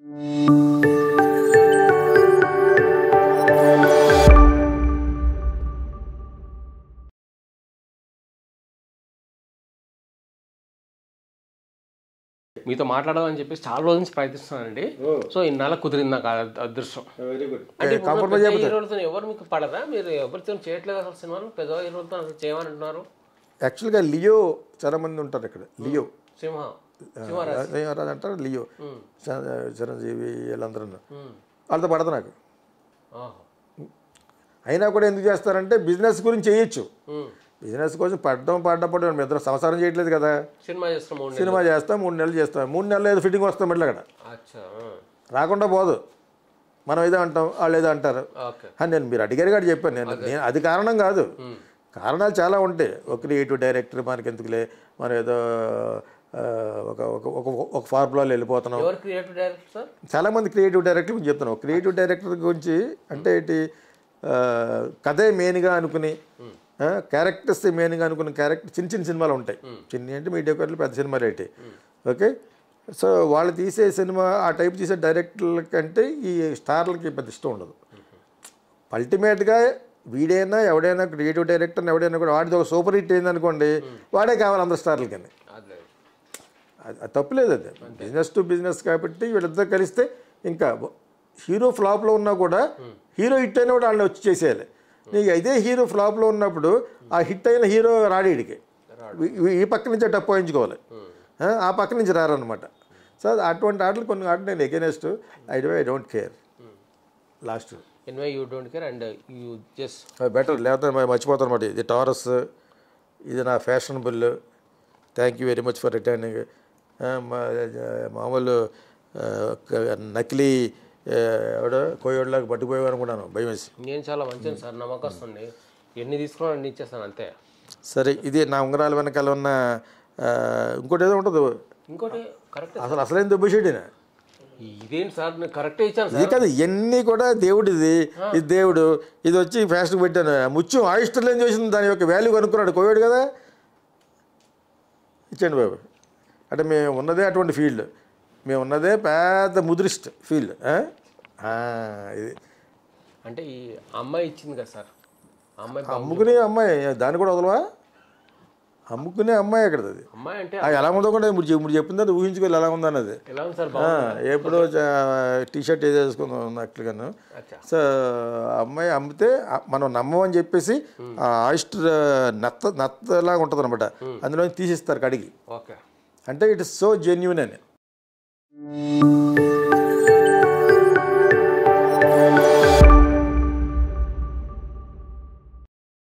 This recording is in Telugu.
మీతో మాట్లాడాలని చెప్పేసి చాలా రోజుల నుంచి ప్రయత్నిస్తున్నానండి సో ఇన్నాళ్ళ కుదిరింది నాకు ఆ అదృష్టం వెరీ గుడ్ అంటే ఇప్పుడు పెద్ద హీరోలతో ఎవరు మీకు పడదా మీరు ఎవరితో చేయట్లేదు అసలు సినిమాలు పెద్ద హీరోలతో అసలు చేయమని అంటున్నారు యాక్చువల్గా లియో చాలా మంది ఉంటారు ఇక్కడ లియో సింహ రాజు అంటారు లియో చ- చిరంజీవి వీళ్ళందరూ వాళ్ళతో పడదు నాకు ఆహా. అయినా కూడా ఎందుకు చేస్తారంటే బిజినెస్ గురించి చేయొచ్చు ఉమ్. బిజినెస్ కోసం పడడం పడ్డప్పుడు మేము ఇద్దరు సంసారం చేయట్లేదు కదా సినిమా చేస్తున్నాం మూడు సినిమా చేస్తాం మూడు నెలలు చేస్తాం మూడు నెలలు ఏదో ఫిట్టింగ్ వస్తాం మళ్ళీ అక్కడ అచ్చా ఆ. రాకుండా పోదు మనం ఏదో అంటాం వాళ్ళు ఏదో అంటారు ఓకే అని నేను మీరు అడిగారు కాబట్టి చెప్పాను నేను నేను అది కారణం కాదు కారణాలు చాలా ఉంటాయి ఒక క్రియేటివ్ డైరెక్టర్ మనకి ఎందుకులే మనం ఏదో ఆ, ఒక ఒక ఒక ఒక ఫార్ములాలో వెళ్ళిపోతున్నాం ఎవరు క్రియేటివ్ డైరెక్టర్ సార్ చాలామంది క్రియేటివ్ డైరెక్టర్ గురించి చెప్తున్నాం క్రియేటివ్ డైరెక్టర్ గురించి అంటే ఏంటి ఆ, కథే మెయిన్గా అనుకుని క్యారెక్టర్స్ మెయిన్గా అనుకున్న క్యారెక్టర్ చిన్న చిన్న సినిమాలు ఉంటాయి చిన్న అంటే మీడియా కట్లు పెద్ద సినిమాలు అయితే ఓకే సో వాళ్ళు తీసే సినిమా ఆ టైప్ తీసే డైరెక్టర్ల కంటే ఈ స్టార్లకి పెద్ద ఇష్టం ఉండదు అల్టిమేట్గా వీడైనా ఎవడైనా క్రియేటివ్ డైరెక్టర్ ఎవడైనా కూడా వాడిది ఒక సూపర్ హిట్ అయిందనుకోండి వాడే కావాలి అందరు స్టార్లకి అదే అది అది తప్పులేదు అది బిజినెస్ టు బిజినెస్ కాబట్టి వీళ్ళిద్దరు కలిస్తే ఇంకా హీరో ఫ్లాప్లో ఉన్నా కూడా హీరో హిట్ అయినా కూడా వాళ్ళని వచ్చి చేసేయాలి నీకు ఇదే హీరో ఫ్లాప్లో ఉన్నప్పుడు ఆ హిట్ అయిన హీరో రాడీడికి ఈ పక్క నుంచే టప్ పోయించుకోవాలి ఆ, ఆ పక్క నుంచి రారనమాట సో అటువంటి ఆటలు కొన్ని ఆటలు నేను against I I don't care last envy you don't care and you just better లేకపోతే మరి మర్చిపోతాను అనమాట ఇది టారస్ ఇది నా fashionable thank you very much for returning మామూలు ఆ, క- నకిలీ ఆ, ఎవడో కోయోడ్లాగా పట్టుకుపోయావు అనుకున్నాను భయం వేసి నేను చాలా మంచిది సార్ నమ్మకస్తుంది ఎన్ని తీసుకున్నా అన్ని ఇచ్చేస్తాను అంతే సరే ఇది నా ఉంగరాల వెనకాల ఉన్న ఆ, ఇంకోటి ఏదో ఉంటుంది ఇంకోటి కరెక్ట్ అసలు అసలేం దుబ్బషేడినా ఇదేంటి సార్ నేను కరెక్టే ఇచ్చాను ఇది సార్ కాదు ఇవన్నీ కూడా దేవుడిది ఇది దేవుడు ఇది వచ్చి ఫ్యాషన్ పెట్టాను ముత్యం ఆయిస్టర్లు ఏం చేసింది దాని యొక్క వాల్యూ కనుక్కున్నాడు కోవిడ్ కదా ఇచ్చండి బాబు అంటే మేము ఉన్నదే అటువంటి ఫీల్డ్ మేము ఉన్నదే పెద్ద ముద్రిస్ట్ ఫీల్డ్ ఇది అంటే ఈ అమ్మాయి ఇచ్చింది కదా సార్ ఆ అమ్మాయి బా- అమ్ముకునే అమ్మాయి దాన్ని కూడా వదలవా అమ్ముకునే అమ్మాయి అక్కడ అది అమ్మాయి అంటే అది ఎలా ఉందో కూడా మీరు చెప్- మీరు చెప్పిందని ఊహించుకోవాలి ఎలా ఉందన్నది ఎలా ఉంది సార్ ఆ, బాగుంది ఎప్పుడో టీ షర్ట్ ఏదో వేసుకుందాం ఉన్నట్లుగాను అచ్చా సో ఆ అమ్మాయి అమ్మితే ఆ మనం నమ్మమని చెప్పేసి ఆ ఆయిస్టర్ నత్త నత్తలాగా ఉంటుంది అనమాట అందులో తీసిస్తారు కడిగి ఓకే అంటే ఇట్ ఇస్ సో జెన్యున్ అని